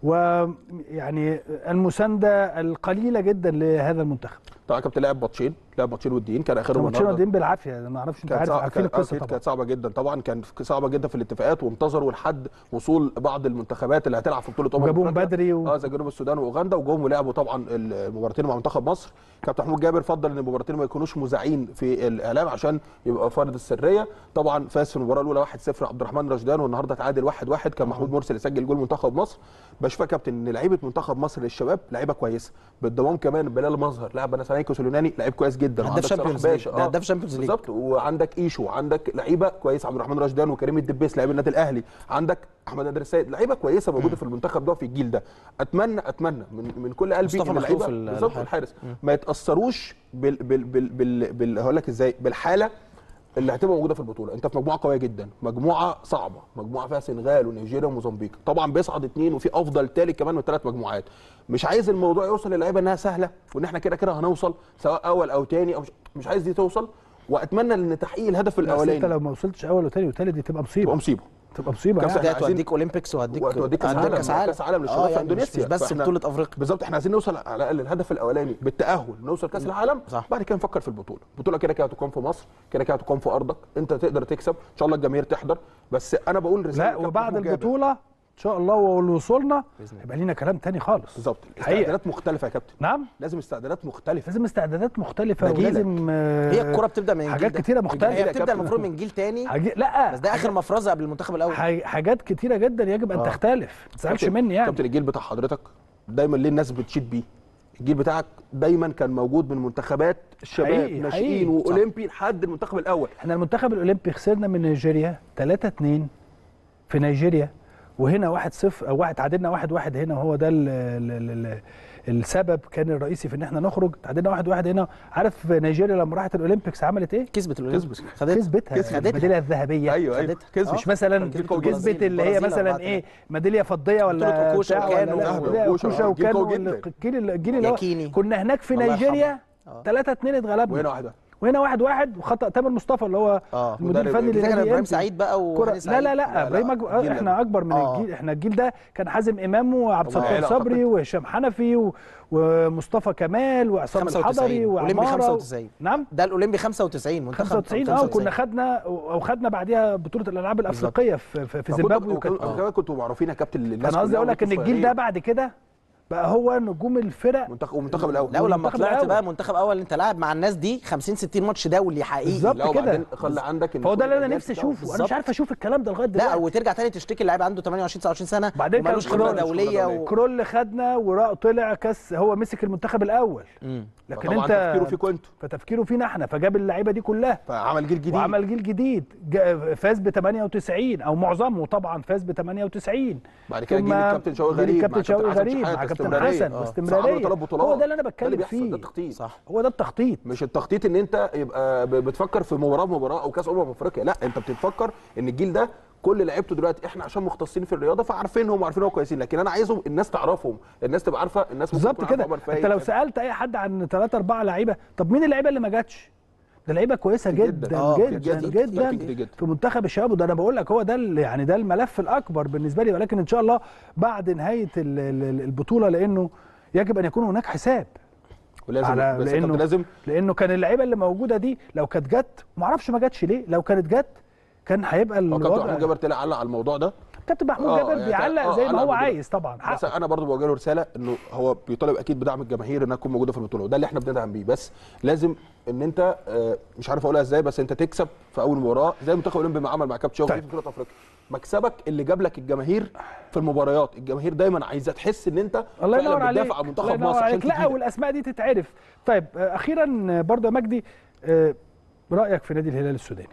A: ويعني المسانده القليله جدا لهذا المنتخب
B: طبعا كابتن لعب ماتشين لعب ماتشين وديين كان اخرهم
A: ماتشين
B: النهارده
A: قاعدين بالعافيه ما اعرفش انت
B: كانت
A: عارف
B: صعبة
A: عارفين
B: كانت
A: القصه
B: أكيد
A: طبعا
B: كانت صعبه جدا طبعا كان صعبه جدا في الاتفاقات وانتظروا لحد وصول بعض المنتخبات اللي هتلعب في بطوله امم
A: وجابوهم
B: أفريقيا.
A: بدري و-
B: اه زي جنوب السودان واوغندا وجم ولعبوا طبعا المباراتين مع منتخب مصر كابتن محمود جابر فضل ان المباراتين ما يكونوش مذاعين في الاعلام عشان يبقى فرض السريه طبعا فاز في المباراه الاولى 1-0 عبد الرحمن رشدان والنهارده تعادل 1-1 كان محمود مرسل يسجل جول منتخب مصر بشوف يا كابتن ان لعيبه منتخب مصر للشباب لعيبه كويسه بالضمان كمان بلال مظهر لاعب انا سنايكو سليماني لعيب كويس جدا
C: هداف
B: وعندك صلاح
C: شامبيونز ليج.
B: باشا.
C: ده
B: آه.
C: هداف شامبيونز ليج.
B: بالظبط وعندك ايشو عندك لعيبه كويسه عبد الرحمن رشدان وكريم الدبيس لاعب النادي الاهلي عندك احمد نادر السيد لعيبه كويسه موجوده في المنتخب ده في الجيل ده اتمنى اتمنى من, من كل قلبي
C: مصطفى
B: ان
C: مخلوف
B: اللعيبه
C: ال-
B: بالظبط
C: الحارس.
B: الحارس ما يتاثروش بال بال بال, بال, بال هقول لك ازاي بالحاله اللي هتبقى موجوده في البطوله انت في مجموعه قويه جدا مجموعه صعبه مجموعه فيها سنغال ونيجيريا وموزمبيق طبعا بيصعد اثنين وفي افضل ثالث كمان من ثلاث مجموعات مش عايز الموضوع يوصل للعيبه انها سهله وان احنا كده كده هنوصل سواء اول او ثاني او مش, مش عايز دي توصل واتمنى ان تحقيق الهدف
A: بس انت
B: الاولاني
A: لو ما وصلتش اول وثاني وثالث دي تبقى
B: تبقى
A: مصيبه
B: مصيبه
A: تبقى مصيبه
B: كابتن
A: يعني.
C: ده
B: عايزين-
C: هتوديك اولمبيكس وهديك
B: وهتوديك كاس
C: هتوديك
B: عالم
C: كاس عالم
B: كاس عالم
C: آه،
B: للشباب في
C: يعني مش-
B: اندونيسيا
C: مش بس
B: فإحنا-
C: بطوله افريقيا
B: بالظبط احنا عايزين نوصل على الاقل الهدف الاولاني بالتاهل نوصل كاس العالم
C: صح.
B: بعد كده نفكر في البطوله البطوله كده كده هتقام في مصر كده كده هتقام في ارضك انت تقدر تكسب ان شاء الله الجماهير تحضر بس انا بقول رساله
A: لا
B: لكابتن
A: وبعد
B: محمود جابر.
A: البطوله ان شاء الله ووصولنا
C: بإذن الله.
A: هيبقى لينا كلام تاني خالص
B: بالظبط
A: الحقيقه
B: استعدادات مختلفه يا كابتن
A: نعم
B: لازم استعدادات مختلفه
A: لازم استعدادات مختلفه
B: بديلك.
A: ولازم آه،
C: هي الكوره بتبدا من
A: حاجات
C: الجيل ده.
A: كتيره مختلفه
C: هي
B: يا
C: بتبدا
B: كابتن.
C: المفروض من جيل تاني
A: حاجة لا
C: بس ده اخر مفرزه قبل المنتخب الاول
A: حاج- حاجات كتيره جدا يجب ان
B: آه.
A: تختلف ما تزعلش
B: كابتن-
A: مني يعني
B: كابتن الجيل بتاع حضرتك دايما ليه الناس بتشيد بيه الجيل بتاعك دايما كان موجود من منتخبات الشباب
A: حقيقي،
B: ناشئين
A: حقيقي.
B: واولمبي لحد المنتخب الاول
A: احنا المنتخب الاولمبي خسرنا من نيجيريا 3 2 في نيجيريا وهنا 1 0 او واحد تعادلنا 1 1 هنا وهو ده ال ال ال ال السبب كان الرئيسي في ان احنا نخرج تعادلنا 1 1 هنا عارف نيجيريا لما راحت الاولمبيكس عملت ايه؟
C: كسبت الاولمبيكس
B: كسبت.
C: خدتها
A: كسبتها
C: خدتها.
A: الميداليه الذهبيه
B: ايوه ايوه
C: خدتها.
B: كسب
A: مش مثلا
B: كان جيل قوي جدا.
A: كسبت اللي هي
C: البرازيل
A: مثلا
C: أربعة
A: ايه ميداليه فضيه ولا
C: بطولة أوكوشا
A: بتاع
C: وكانو.
A: ولا لا،
B: ذهب
A: لا،
B: أوكوشا،
A: اوكوشا
B: آه، جيل قوي
A: وكانو
B: جدا.
A: الجيل الجيل اللي هو
C: ياكيني.
A: كنا هناك في
C: الله يرحمه.
A: نيجيريا
C: آه.
A: 3 2 اتغلبنا
B: وهنا واحده
A: وهنا واحد واحد وخطا تامر مصطفى اللي هو
C: اه
A: المدير
B: مدرب
A: الفني
B: إيه؟
C: دي كان
A: لنادي
C: ابراهيم
A: إنبي.
C: سعيد بقى
A: كرة
C: وهاني
A: لا
C: سعيد
A: لا لا
B: لا،
A: ابراهيم
B: لا،
A: أكبر
B: الجيل
A: احنا
B: ده.
A: اكبر من
C: آه.
A: الجيل احنا الجيل ده كان حازم امام وعبد
B: طبعاً.
A: الستار
B: لا،
A: صبري
B: أعتقد.
A: وهشام حنفي و- ومصطفى كمال وعصام
C: 95.
A: الحضري
C: أولمبي
A: وعماره
C: 95.
A: نعم
C: ده الاولمبي 95 منتخب
A: 95 اه كنا خدنا او خدنا بعديها بطوله الالعاب الافريقيه في في, في زيمبابوي وكانت
B: وكنتوا كمان كنتوا معروفين يا كابتن للناس
A: انا قصدي
B: كلها
A: اقول لك ان
B: وانتوا
A: الجيل ده
B: صغيرين.
A: بعد كده بقى هو نجوم الفرق
B: منتخب والمنتخب الاول
C: لا ولما
A: والمنتخب
C: طلعت
A: الأول.
C: بقى منتخب اول انت لاعب مع الناس دي 50 60 ماتش دولي حقيقي
A: بالظبط.
B: لا
A: كده.
B: وبعدين خلي عندك إن
A: فهو ده
B: كل
A: اللي انا
B: الأجيال
A: نفسي
B: بتاعهم
A: اشوفه انا
C: بالظبط.
A: مش عارف اشوف الكلام ده لغايه
C: لا
A: دلوقتي
C: وترجع تاني تشتكي اللاعب عنده 28 29 سنه
A: بعدين كان
C: ومالوش خبره
A: كرول.
C: دوليه و...
A: كرول خدنا وطلع كاس هو مسك المنتخب الاول
C: مم.
A: لكن
B: طبعا
A: انت
B: تفكيره فيكم انتوا
A: فتفكيره فينا احنا فجاب اللعيبه دي كلها
B: فعمل جيل جديد
A: وعمل جيل جديد جا- فاز ب 98 او معظمه طبعا فاز ب 98
B: بعد كده
A: ثم
B: جيل الكابتن شوقي
A: جيل
B: غريب
A: الكابتن
B: مع
A: شوقي
B: حسن
A: غريب
B: شحاتة،
A: مع كابتن
B: استمرارية.
A: حسن
B: آه.
A: واستمراريه
B: فعملوا ثلاث بطولات
A: هو ده اللي انا
B: ده
A: بتكلم
B: بيحصل،
A: فيه
B: ده التخطيط
C: صح
A: هو ده التخطيط
B: مش التخطيط ان انت يبقى ب- بتفكر في مباراه بمباراه او كاس امم افريقيا لا انت بتفكر ان الجيل ده كل لعيبته دلوقتي احنا عشان مختصين في الرياضه فعارفينهم وعارفين هو كويسين لكن انا عايزهم الناس تعرفهم الناس تبقى عارفه الناس ممكن
A: بالظبط
B: تكون عارفة
A: كده
B: عمر فايق.
A: انت لو سالت اي حد عن ثلاثة أربعة لعيبه طب مين اللعيبه اللي ما جاتش ده لعيبه كويسه
B: كتير
A: جدا
B: جدا.
C: آه،
A: جدا
C: كتير
A: جدا,
C: جدا.
A: جدا,
B: كتير جدا.
A: في منتخب الشباب وده انا بقول لك هو ده ال- يعني ده الملف الاكبر بالنسبه لي ولكن ان شاء الله بعد نهايه ال- ال- البطوله لانه يجب ان يكون هناك حساب
B: ولازم
A: على
B: بس يا كابتن
A: لانه
B: لازم
A: لانه كان اللعيبه اللي موجوده دي لو كانت جت ما اعرفش ما جاتش ليه لو كانت جت كان هيبقى
B: هو كابتن محمود
A: الوضع
B: جابر طلع علق على الموضوع ده
A: كابتن محمود
B: آه،
A: جابر
B: يعني
A: بيعلق
B: آه،
A: زي ما
B: علق
A: هو
B: بجد.
A: عايز طبعا
B: بس
A: حقه
B: انا برضو بوجه له رساله انه هو بيطالب اكيد بدعم الجماهير انها تكون موجوده في البطوله وده اللي احنا بندعم بيه بس لازم ان انت آه، مش عارف اقولها ازاي بس انت تكسب في اول مباراه زي المنتخب الاولمبي ما عمل مع كابتن شوقي
A: طيب.
B: في بطوله افريقيا مكسبك اللي جاب لك الجماهير في المباريات الجماهير دايما عايزه تحس ان انت
A: الله
B: فعلاً
A: ينور عليك
B: بتدافع عن
A: الله
B: منتخب
A: ينور
B: مصر عشان
A: عليك لا
B: تجيبك.
A: والاسماء دي تتعرف طيب آه، اخيرا آه، برضه يا مجدي آه، رايك في نادي الهلال السوداني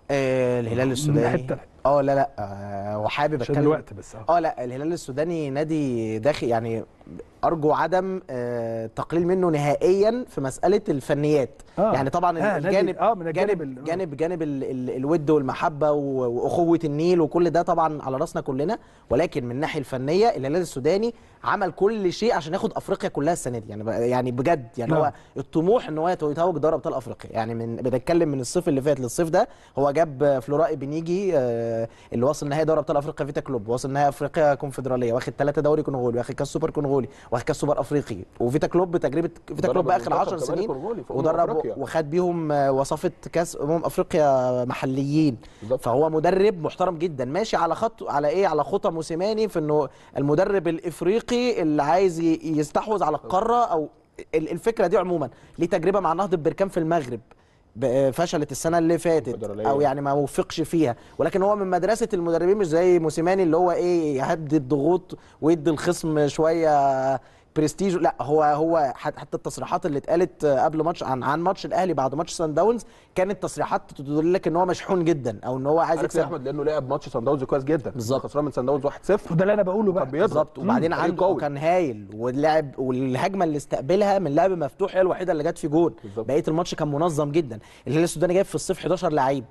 C: آه الهلال
A: من
C: السوداني
A: حتة.
C: اه لا لا آه وحابب
A: عشان
C: اتكلم
A: الوقت بس اه
C: اه لا الهلال السوداني نادي داخل يعني ارجو عدم آه تقليل منه نهائيا في مساله الفنيات
A: آه.
C: يعني طبعا
A: آه، نادي-
C: الجانب
A: آه، من الجانب
C: جانب
A: ال- آه.
C: جانب جانب ال ال الود والمحبه و- واخوه النيل وكل ده طبعا على راسنا كلنا ولكن من الناحيه الفنيه الهلال السوداني عمل كل شيء عشان ياخد افريقيا كلها السنه دي يعني ب- يعني بجد يعني
A: نعم.
C: هو الطموح ان هو يتوج دوري ابطال افريقيا يعني من بنتكلم من الصيف اللي فات للصيف ده هو جاب فلوراء بنيجي آه، اللي وصل نهائي دوري ابطال افريقيا فيتا كلوب وصل نهائي افريقيا كونفدراليه واخد ثلاثه دوري كونغولي واخد كاس سوبر كونغولي واخد كاس سوبر افريقي وفيتا كلوب تجربه فيتا
B: درب
C: كلوب اخر
B: المنتخب
C: 10
B: كمان
C: سنين
B: كونغولي في أمم
C: ودرب
B: أفريقيا.
C: وخد بيهم آه، وصافه كاس امم افريقيا محليين
B: بالظبط.
C: فهو مدرب محترم جدا ماشي على خط على ايه على خطى موسيماني في انه المدرب الافريقي اللي عايز ي- يستحوذ على القاره او ال- الفكره دي عموما ليه تجربه مع نهضه بركان في المغرب ب- فشلت السنه اللي فاتت
B: الفدرالية.
C: او يعني ما وفقش فيها ولكن هو من مدرسه المدربين مش زي موسيماني اللي هو ايه يهدي الضغوط ويدي الخصم شويه برستيج لا هو هو حت- حتى التصريحات اللي اتقالت قبل ماتش عن عن ماتش الاهلي بعد ماتش سان داونز كانت تصريحات تدل لك ان هو مشحون جدا او ان هو عايز
B: عارف يا
C: يكسب
B: احمد لانه لعب ماتش سان داونز كويس جدا
C: بالظبط.
B: خسران من سان داونز 1-0
A: وده اللي انا بقوله بقى
B: كان بيضرب.
C: بالظبط وبعدين
B: فريق
C: عنده
B: قوي.
C: كان هايل واللعب والهجمه اللي استقبلها من لعب مفتوح هي الوحيده اللي جت في جول
B: بالظبط.
C: بقيه الماتش كان منظم جدا الهلال السوداني جايب في الصيف 11 لعيب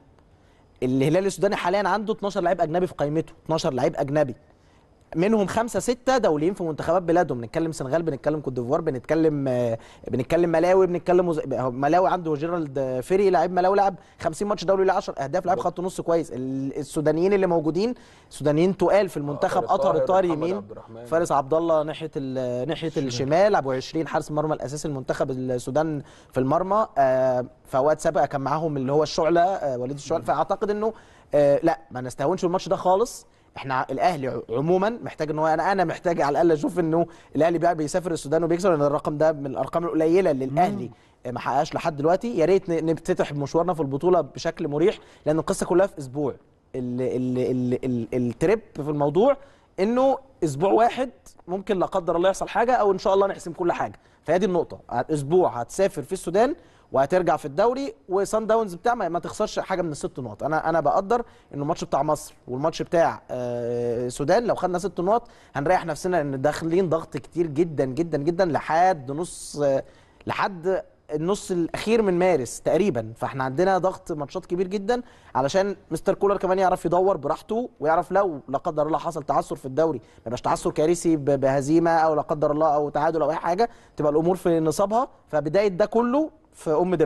C: الهلال السوداني حاليا عنده 12 لعيب اجنبي في قائمته 12 لعيب اجنبي منهم خمسه سته دوليين في منتخبات بلادهم بنتكلم سنغال بنتكلم كوت ديفوار بنتكلم آه، بنتكلم ملاوي بنتكلم مز... ملاوي عنده جيرالد فيري لاعب ملاوي لعب 50 ماتش دولي له 10 اهداف لاعب خط نص كويس ال- السودانيين اللي موجودين سودانيين تقال في المنتخب
B: فارس
C: اطهر
B: طاهر،
C: الطاهر
B: محمد
C: يمين
B: عبد الرحمن.
C: فارس عبد الله ناحيه ال- ناحيه الشمال ابو 20 حارس المرمى الاساسي المنتخب السودان في المرمى آه، فوقت سابقه كان معاهم اللي هو الشعله آه، وليد الشعله فاعتقد انه آه، لا ما نستهونش الماتش ده خالص احنا الاهلي ع- عموما محتاج ان هو انا انا محتاج على الاقل اشوف انه الاهلي بقى بيسافر السودان وبيكسب لان الرقم ده من الارقام القليله اللي الاهلي ما حققهاش لحد دلوقتي يا ريت ن- نفتتح مشوارنا في البطوله بشكل مريح لان القصه كلها في اسبوع ال ال ال ال التريب في الموضوع انه اسبوع واحد ممكن لا قدر الله يحصل حاجه او ان شاء الله نحسم كل حاجه فهي دي النقطه اسبوع هتسافر في السودان وهترجع في الدوري وسان داونز بتاع ما ما تخسرش حاجه من الست نقط انا انا بقدر ان الماتش بتاع مصر والماتش بتاع آه، السودان لو خدنا ست نقط هنريح نفسنا لان داخلين ضغط كتير جدا جدا جدا لحد نص آه، لحد النص الاخير من مارس تقريبا فاحنا عندنا ضغط ماتشات كبير جدا علشان مستر كولر كمان يعرف يدور براحته ويعرف لو لا قدر الله حصل تعثر في الدوري ما يبقاش تعثر كارثي ب- بهزيمه او لا قدر الله او تعادل او اي حاجه تبقى الامور في نصابها فبدايه ده كله في ام درمان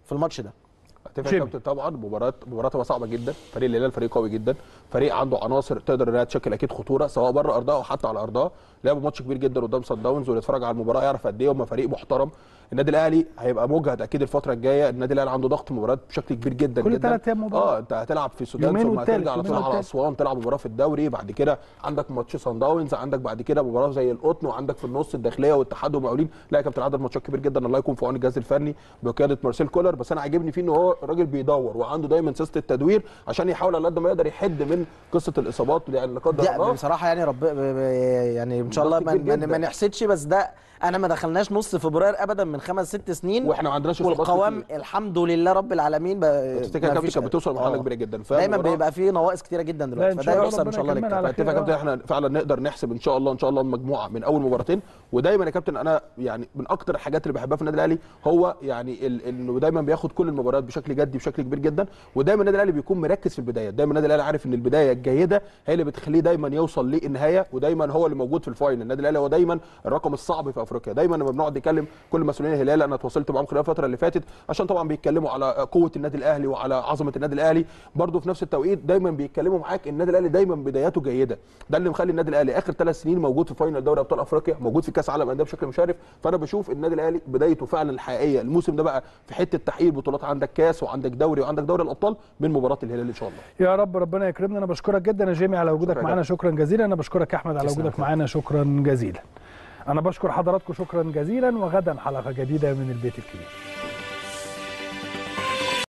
C: في الماتش ده
B: اتفق يا
A: جيمي.
B: كابتن طبعا مباراه مباراه تبقى صعبه جدا فريق الهلال فريق قوي جدا فريق عنده عناصر تقدر انها تشكل اكيد خطوره سواء بره ارضها او حتى على ارضها لعبوا ماتش كبير جدا قدام صن داونز واللي اتفرج على المباراه يعرف قد ايه هم فريق محترم النادي الاهلي هيبقى مجهد اكيد الفتره الجايه النادي الاهلي عنده ضغط مباريات بشكل كبير جدا
A: كل
B: جدا
A: ثلاث أيام مباراة.
B: اه انت هتلعب في السودان
A: يومين
B: ثم
A: والتالت،
B: هترجع على
A: يومين
B: طول على
A: والتالت.
B: اسوان تلعب مباراه في الدوري بعد كده عندك ماتش صن داونز عندك بعد كده مباراه زي القطن وعندك في النص الداخليه والاتحاد ومقاولين لا يا كابتن عدد ماتشات كبير جدا الله يكون في عون الجهاز الفني بقياده مارسيل كولر بس انا عاجبني فيه ان هو الراجل بيدور وعنده دايما سياسه التدوير عشان يحاول على قد ما يقدر يحد من قصه الاصابات يعني لا قدر
C: ده
B: الله
C: بصراحه يعني رب ب- ب- يعني ان شاء الله
B: ضغط
C: ما,
B: كبير
C: ما,
B: جدا.
C: ما نحسدش بس ده انا ما دخلناش نص فبراير ابدا من خمس ست سنين
B: واحنا ما عندناش إصابات
C: والقوام
B: كتير.
C: الحمد لله رب العالمين ب-
B: تفتكر
C: ما
B: كابتن
C: فيش-
B: كانت بتوصل لمرحله
C: آه.
B: كبيره جدا
C: دايما
B: فالمباراة-
C: بيبقى فيه نواقص كتيره جدا
A: لا،
C: دلوقتي
A: إن
C: فده
A: شاء الله
C: يحسب ان
A: ربنا
C: شاء الله
A: يكمل
C: للكابتن
A: على
B: فاتفق يا
A: خير.
B: كابتن احنا فعلا نقدر نحسب ان شاء الله ان شاء الله المجموعه من اول مباراتين ودايما يا كابتن انا يعني من اكتر الحاجات اللي بحبها في النادي الاهلي هو يعني ال- انه دايما بياخد كل المباريات بشكل جدي بشكل كبير جدا ودايما النادي الاهلي بيكون مركز في البدايه دايما النادي الاهلي عارف ان البدايه الجيده هي اللي بتخليه دايما يوصل للنهايه ودايما هو اللي موجود في الفاينل النادي الاهلي هو دايما الرقم الصعب في افريقيا دايما لما بنقعد نتكلم كل مسؤولين الهلال انا اتواصلت معاهم خلال الفتره اللي فاتت عشان طبعا بيتكلموا على قوه النادي الاهلي وعلى عظمه النادي الاهلي برضه في نفس التوقيت دايما بيتكلموا معاك النادي الاهلي دايما بداياته جيده ده اللي مخلي النادي الاهلي اخر ثلاث سنين موجود في فاينل دوري ابطال افريقيا موجود في كاس عالم انديه بشكل مشرف فانا بشوف النادي الاهلي بدايته فعلا الحقيقيه الموسم ده بقى في حته تحقيق بطولات عندك كاس وعندك دوري وعندك دوري الابطال من مباراه الهلال ان شاء الله
A: يا رب ربنا يكرمنا انا بشكرك جدا يا جيمي على وجودك
B: شكرا
A: معانا
B: جدا.
A: شكرا جزيلا انا بشكرك يا احمد على
C: تسلم
A: وجودك
C: يا
A: معانا شكرا جزيلا انا بشكر حضراتكم شكرا جزيلا وغدا حلقه جديده من البيت الكبير